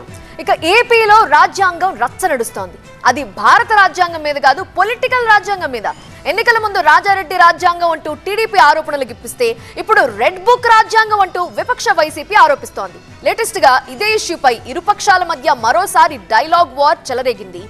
చూస్తున్నాం ఇక ఏపీలో రాజ్యాంగం రచ్చ నడుస్తోంది అది భారత రాజ్యాంగం మీద కాదు పొలిటికల్ రాజ్యాంగం మీద ఎన్నికల ముందు రాజారెడ్డి రాజ్యాంగం అంటూ టీడీపీ ఆరోపణలు గిప్పిస్తే ఇప్పుడు రెడ్ బుక్ రాజ్యాంగం అంటూ విపక్ష వైసీపీ ఆరోపిస్తోంది లేటెస్ట్ గా ఇదే ఇష్యూపై ఇరుపక్షాల మధ్య మరోసారి డైలాగ్ వార్ చెలరేగింది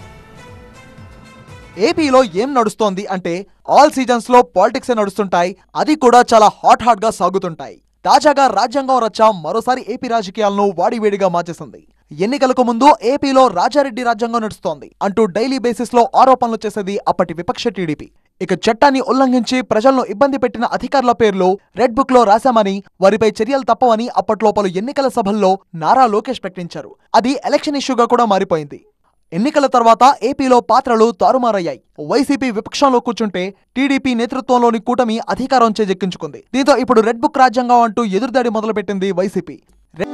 ఏపీలో ఏం నడుస్తోంది అంటే ఆల్ సీజన్స్ లో పాలిటిక్స్ నడుస్తుంటాయి అది కూడా చాలా హాట్ హాట్ గా సాగుతుంటాయి తాజాగా రాజ్యాంగం రచ్చ మరోసారి ఏపీ రాజకీయాలను వాడివేడిగా మార్చేసింది ఎన్నికలకు ముందు ఏపీలో రాజారెడ్డి రాజ్యాంగం నడుస్తోంది అంటూ డైలీ బేసిస్ లో ఆరోపణలు చేసేది అప్పటి విపక్ష టీడీపీ ఇక చట్టాన్ని ఉల్లంఘించి ప్రజలను ఇబ్బంది పెట్టిన అధికారుల పేర్లు రెడ్ బుక్ లో రాశామని వారిపై చర్యలు తప్పవని అప్పట్లో పలు ఎన్నికల సభల్లో నారా లోకేష్ ప్రకటించారు అది ఎలక్షన్ ఇష్యూగా కూడా మారిపోయింది ఎన్నికల తర్వాత ఏపీలో పాత్రలు తారుమారయ్యాయి వైసీపీ విపక్షంలో కూర్చుంటే టీడీపీ నేతృత్వంలోని కూటమి అధికారం చేజెక్కించుకుంది దీంతో ఇప్పుడు రెడ్ బుక్ రాజ్యాంగం అంటూ ఎదురుదాడి మొదలుపెట్టింది వైసీపీ రె-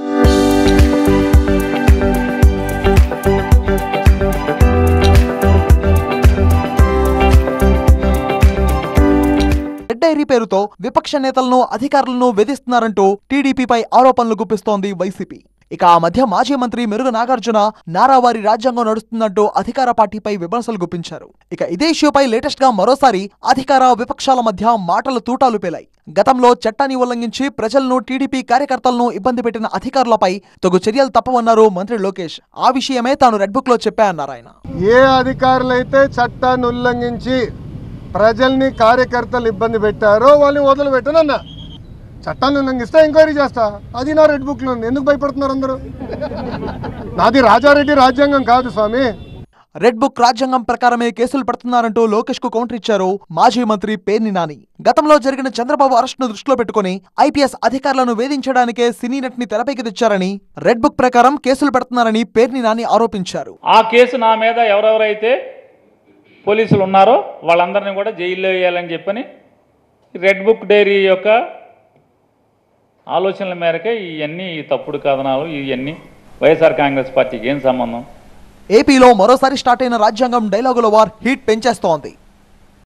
రెడ్ డైరీ పేరుతో విపక్ష నేతలను అధికారులను వేధిస్తున్నారంటూ టీడీపీపై ఆరోపణలు గుప్పిస్తోంది వైసీపీ ఇక ఆ మధ్య మాజీ మంత్రి మెరుగు నాగార్జున నారావారి రాజ్యాంగం నడుస్తుందంటూ అధికార పార్టీపై విమర్శలు గుప్పించారు ఇక ఇదే ఇష్యూపై లేటెస్ట్ గా మరోసారి అధికార విపక్షాల మధ్య మాటల తూటాలు పేలాయి గతంలో చట్టాన్ని ఉల్లంఘించి ప్రజలను టీడీపీ కార్యకర్తలను ఇబ్బంది పెట్టిన అధికారులపై తగు చర్యలు తప్పవన్నారు మంత్రి లోకేష్ ఆ విషయమే తాను రెడ్ బుక్ లో చెప్పా అన్నారు ఆయన ఏ అధికారులైతే చట్టాన్ని ఉల్లంఘించి ప్రజల్ని కార్యకర్తలు ఇబ్బంది పెట్టారో వాళ్ళని వదిలిపెట్టనన్న చట్టాన్ని ఉల్లంఘిస్తే ఎంక్వైరీ చేస్తా అది నా రెడ్ బుక్లో ఉంది ఎందుకు భయపడుతున్నారు అందరూ నాది రాజారెడ్డి రాజ్యాంగం కాదు స్వామి రెడ్ బుక్ రాజ్యాంగం ప్రకారమే కేసులు పెడుతున్నారంటూ లోకేష్ కు కౌంటర్ ఇచ్చారు మాజీ మంత్రి పేర్ని నాని గతంలో జరిగిన చంద్రబాబు అరెస్టును దృష్టిలో పెట్టుకుని ఐపీఎస్ అధికారులను వేధించడానికే సినీ నటిని తెరపైకి తెచ్చారని రెడ్ బుక్ ప్రకారం కేసులు పెడుతున్నారని పేర్ని నాని ఆరోపించారు ఆ కేసు నా మీద ఎవరెవరైతే పోలీసులు ఉన్నారో వాళ్ళందరినీ కూడా జైల్లో వేయాలని చెప్పని రెడ్ బుక్ డైరీ యొక్క ఆలోచనల మేరకే ఇవన్నీ ఈ తప్పుడు కథనాలు ఇవన్నీ వైఎస్ఆర్ కాంగ్రెస్ పార్టీకి ఏం సంబంధం ఏపీలో మరోసారి స్టార్ట్ అయిన రాజ్యాంగం డైలాగుల వార్ హీట్ పెంచేస్తోంది